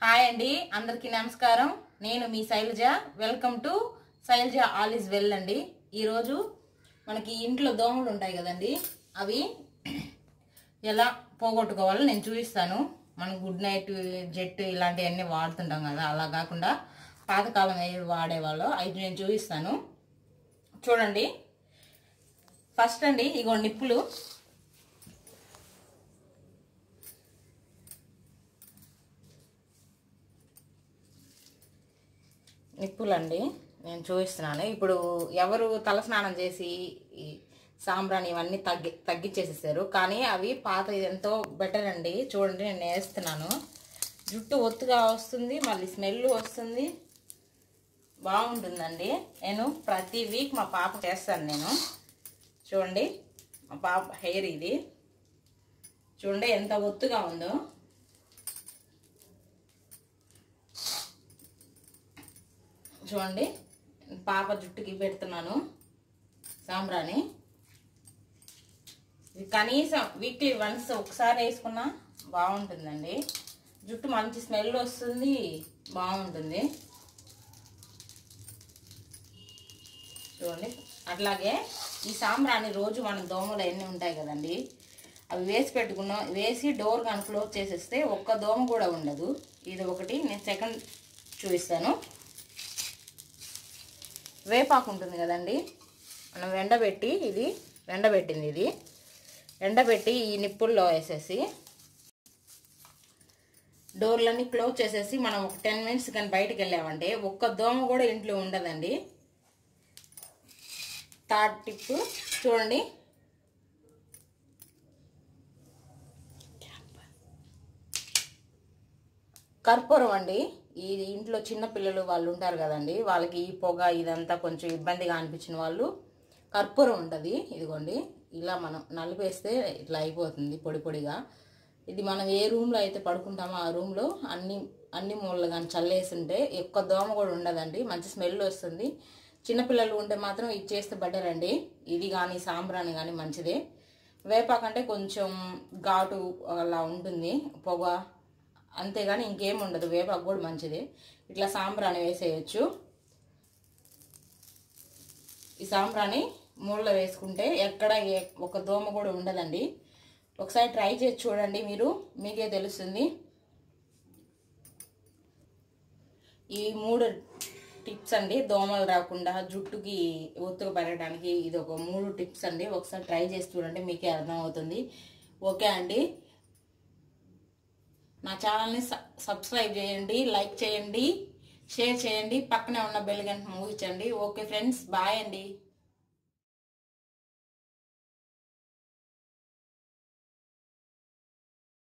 hi అండి అందరికీ నమస్కారం నేను మీ Shailaja welcome to Shailaja all is well అండి ఈరోజు మనకి ఇంట్లో దోమలు ఉంటాయి కదండి అవి ఎలా పోగొట్టుకోవాలో నేను చూపిస్తాను మనం గుడ్ నైట్ జెట్ ఇలాంటివన్నీ వాడుతుంటాం కదా అలా కాకుండా పాతకాలం ఏవి వాడేవాళ్ళో అవి నేను చూపిస్తాను చూడండి ఫస్ట్ అండి ఇగో నిప్పులు నిప్పులండి నేను చూపిస్తున్నాను ఇప్పుడు ఎవరు తలస్నానం చేసి ఈ సాంబ్రాణి ఇవన్నీ తగ్గి తగ్గించేసేసారు కానీ అవి పాత ఎంతో బెటర్ అండి చూడండి నేను వేస్తున్నాను జుట్టు ఒత్తుగా వస్తుంది మళ్ళీ స్మెల్ వస్తుంది బాగుంటుందండి నేను ప్రతి వీక్ మా పాప చేస్తాను నేను చూడండి మా పాప హెయిర్ ఇది చూడండి ఎంత ఒత్తుగా ఉందో చూడండి పాప జుట్టుకి పెడుతున్నాను సాంబ్రాణి ఇది కనీసం వీక్లీ వన్స్ ఒకసారి వేసుకున్నా బాగుంటుందండి జుట్టు మంచి స్మెల్ వస్తుంది బాగుంటుంది చూడండి అట్లాగే ఈ సాంబ్రాణి రోజు మన దోమలు ఎన్ని ఉంటాయి కదండి అవి వేసి పెట్టుకున్నాం వేసి డోర్ కానీ క్లోజ్ చేసేస్తే ఒక్క దోమ కూడా ఉండదు ఇది ఒకటి నేను సెకండ్ చూపిస్తాను వేపాకు ఉంటుంది కదండి మనం ఎండబెట్టి ఇది ఎండబెట్టింది ఇది ఎండబెట్టి ఈ నిప్పుల్లో వేసేసి డోర్లన్నీ క్లోజ్ చేసేసి మనం ఒక టెన్ మినిట్స్ కానీ బయటకు వెళ్ళామంటే ఒక్క దోమ కూడా ఇంట్లో ఉండదండి థర్డ్ టిప్ చూడండి కర్పూరం అండి ఈ ఇంట్లో చిన్న పిల్లలు వాళ్ళు ఉంటారు కదండి వాళ్ళకి ఈ పొగ ఇదంతా కొంచెం ఇబ్బందిగా అనిపించిన వాళ్ళు కర్పూరం ఉంటుంది ఇదిగోండి ఇలా మనం నలిపేస్తే ఇట్లా అయిపోతుంది పొడి పొడిగా ఇది మనం ఏ రూమ్లో అయితే పడుకుంటామో ఆ రూమ్లో అన్ని అన్ని మూలలు కానీ చల్లేస్తుంటే ఎక్కువ దోమ కూడా ఉండదండి మంచి స్మెల్ వస్తుంది చిన్నపిల్లలు ఉంటే మాత్రం ఇది చేస్తే బెటర్ అండి ఇది కానీ సాంబ్రాణి కానీ మంచిదే వేపాకంటే కొంచెం ఘాటు అలా ఉంటుంది పొగ అంతేగాని ఇంకేం ఉండదు వేపాకు కూడా మంచిది ఇట్లా సాంబ్రాణి వేసేయచ్చు ఈ సాంబ్రాణి మూలలో వేసుకుంటే ఎక్కడ ఒక దోమ కూడా ఉండదండి ఒకసారి ట్రై చేసి చూడండి మీరు మీకే తెలుస్తుంది ఈ మూడు టిప్స్ అండి దోమలు రాకుండా జుట్టుకి ఒత్తుగా పెరగడానికి ఇది ఒక మూడు టిప్స్ అండి ఒకసారి ట్రై చేసి చూడండి మీకే అర్థమవుతుంది ఓకే అండి నా ఛానల్ని సబ్స్క్రైబ్ చేయండి లైక్ చేయండి షేర్ చేయండి పక్కనే ఉన్న బెల్ గంట మూగించండి ఓకే ఫ్రెండ్స్ బాయ్ అండి